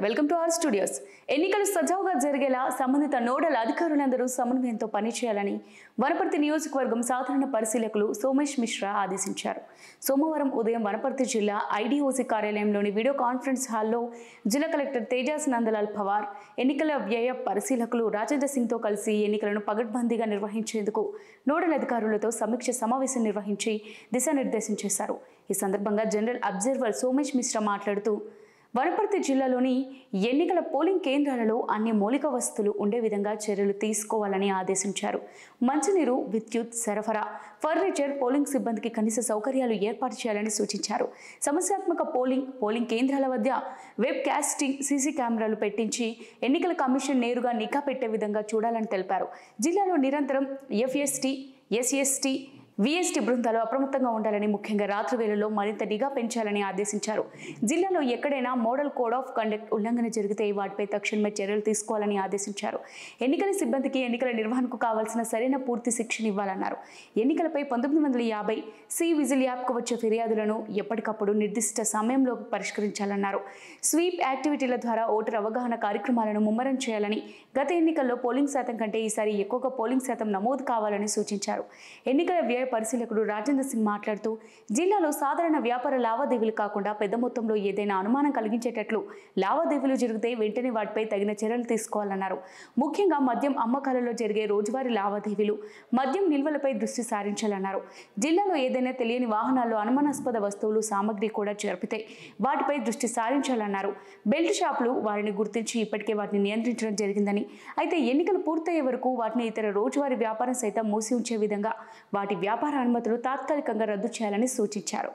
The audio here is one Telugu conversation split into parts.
వెల్కమ్ టు అవర్ స్టూడియోస్ ఎన్నికలు సజావుగా జరిగేలా సంబంధిత నోడల్ అధికారులందరూ సమన్వయంతో పనిచేయాలని వనపర్తి నియోజకవర్గం సాధారణ పరిశీలకులు సోమేష్ మిశ్రా ఆదేశించారు సోమవారం ఉదయం వనపర్తి జిల్లా ఐడీఓసీ కార్యాలయంలోని వీడియో కాన్ఫరెన్స్ హాల్లో జిల్లా కలెక్టర్ తేజాస్ నందలాల్ పవార్ ఎన్నికల వ్యయ పరిశీలకులు రాజేంద్ర సింగ్తో కలిసి ఎన్నికలను పగడ్బందీగా నిర్వహించేందుకు నోడల్ అధికారులతో సమీక్ష సమావేశం నిర్వహించి దిశానిర్దేశం చేశారు ఈ సందర్భంగా జనరల్ అబ్జర్వర్ సోమేష్ మిశ్రా మాట్లాడుతూ వనపర్తి జిల్లాలోని ఎన్నికల పోలింగ్ కేంద్రాలలో అన్ని మౌలిక వసతులు ఉండే విధంగా చర్యలు తీసుకోవాలని ఆదేశించారు మంచినీరు విద్యుత్ సరఫరా ఫర్నిచర్ పోలింగ్ సిబ్బందికి కనీస సౌకర్యాలు ఏర్పాటు చేయాలని సూచించారు సమస్యాత్మక పోలింగ్ పోలింగ్ కేంద్రాల వద్ద వెబ్ కాస్టింగ్ సీసీ కెమెరాలు పెట్టించి ఎన్నికల కమిషన్ నేరుగా నిఘా పెట్టే విధంగా చూడాలని తెలిపారు జిల్లాలో నిరంతరం ఎఫ్ఎస్టీ ఎస్ఎస్టీ విఎస్టీ బృందాలు అప్రమత్తంగా ఉండాలని ముఖ్యంగా రాత్రి వేళల్లో మరింత నిఘా పెంచాలని ఆదేశించారు జిల్లాలో ఎక్కడైనా మోడల్ కోడ్ ఆఫ్ కండక్ట్ ఉల్లంఘన జరిగితే వాటిపై తక్షణమే చర్యలు తీసుకోవాలని ఆదేశించారు ఎన్నికల సిబ్బందికి ఎన్నికల నిర్వహణకు కావాల్సిన సరైన పూర్తి శిక్షణ ఇవ్వాలన్నారు ఎన్నికలపై పంతొమ్మిది వందల యాభై సి విజిల్ యాప్కు వచ్చే ఫిర్యాదులను ఎప్పటికప్పుడు నిర్దిష్ట సమయంలో పరిష్కరించాలన్నారు స్వీప్ యాక్టివిటీల ద్వారా ఓటర్ అవగాహన కార్యక్రమాలను ముమ్మరం చేయాలని గత ఎన్నికల్లో పోలింగ్ శాతం కంటే ఈసారి ఎక్కువగా పోలింగ్ శాతం నమోదు కావాలని సూచించారు ఎన్నికల వ్యయ పరిశీలకుడు రాజేంద్ర సింగ్ మాట్లాడుతూ జిల్లాలో సాధారణ వ్యాపార లావాదేవీలు కాకుండా పెద్ద మొత్తంలో ఏదైనా అనుమానం కలిగించేటట్లు లావాదేవీలు జరిగితే వెంటనే వాటిపై తగిన చర్యలు తీసుకోవాలన్నారు ముఖ్యంగా మద్యం అమ్మకాలలో జరిగే రోజువారీ లావాదేవీలు మద్యం నిల్వలపై దృష్టి సారించాలన్నారు జిల్లాలో ఏదైనా తెలియని వాహనాల్లో అనుమానాస్పద వస్తువులు సామగ్రి కూడా జరిపితే వాటిపై దృష్టి సారించాలన్నారు బెల్ట్ షాపులు వారిని గుర్తించి ఇప్పటికే వాటిని నియంత్రించడం జరిగిందని అయితే ఎన్నికలు పూర్తయ్యే వరకు వాటిని ఇతర రోజువారీ వ్యాపారం సైతం మూసి ఉంచే విధంగా వాటి వ్యాపార అనుమతులు తాత్కాలికంగా రద్దు చేయాలని సూచించారు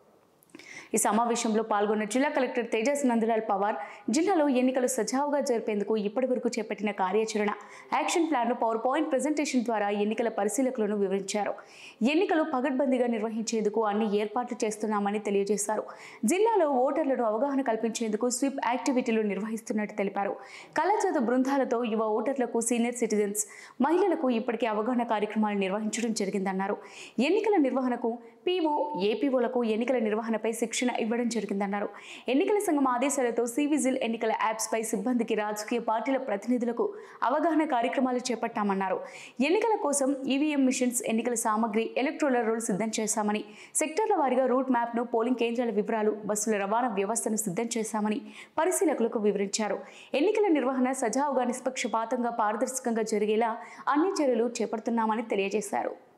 ఈ సమావేశంలో పాల్గొన్న జిల్లా కలెక్టర్ తేజస్ నందలాల్ పవార్ జిల్లాలో ఎన్నికలు సజావుగా జరిపేందుకు ఇప్పటివరకు చేపట్టిన కార్యాచరణ యాక్షన్ ప్లాన్ను పవర్ పాయింట్ ప్రజెంటేషన్ ద్వారా ఎన్నికల పరిశీలకులను వివరించారు ఎన్నికలు పగడ్బందీగా నిర్వహించేందుకు అన్ని ఏర్పాట్లు చేస్తున్నామని తెలియజేశారు జిల్లాలో ఓటర్లను అవగాహన కల్పించేందుకు స్వీప్ యాక్టివిటీలు నిర్వహిస్తున్నట్టు తెలిపారు కళాజాత బృందాలతో యువ ఓటర్లకు సీనియర్ సిటిజన్స్ మహిళలకు ఇప్పటికే అవగాహన కార్యక్రమాలు నిర్వహించడం జరిగిందన్నారు ఎన్నికల నిర్వహణకు పీఓ ఏపీఓలకు ఎన్నికల నిర్వహణపై శిక్షణ ఇవ్వడం జరిగిందన్నారు ఎన్నికల సంఘం ఆదేశాలతో సివిజిల్ ఎన్నికల యాప్స్పై సిబ్బందికి రాజకీయ పార్టీల ప్రతినిధులకు అవగాహన కార్యక్రమాలు చేపట్టామన్నారు ఎన్నికల కోసం ఈవీఎం మిషన్స్ ఎన్నికల సామగ్రి ఎలక్ట్రోల రోల్ సిద్ధం చేశామని సెక్టర్ల వారీగా రూట్ మ్యాప్ను పోలింగ్ కేంద్రాల వివరాలు బస్సుల రవాణా వ్యవస్థను సిద్ధం చేశామని పరిశీలకులకు వివరించారు ఎన్నికల నిర్వహణ సజావుగా నిష్పక్షపాతంగా పారదర్శకంగా జరిగేలా అన్ని చర్యలు చేపడుతున్నామని తెలియజేశారు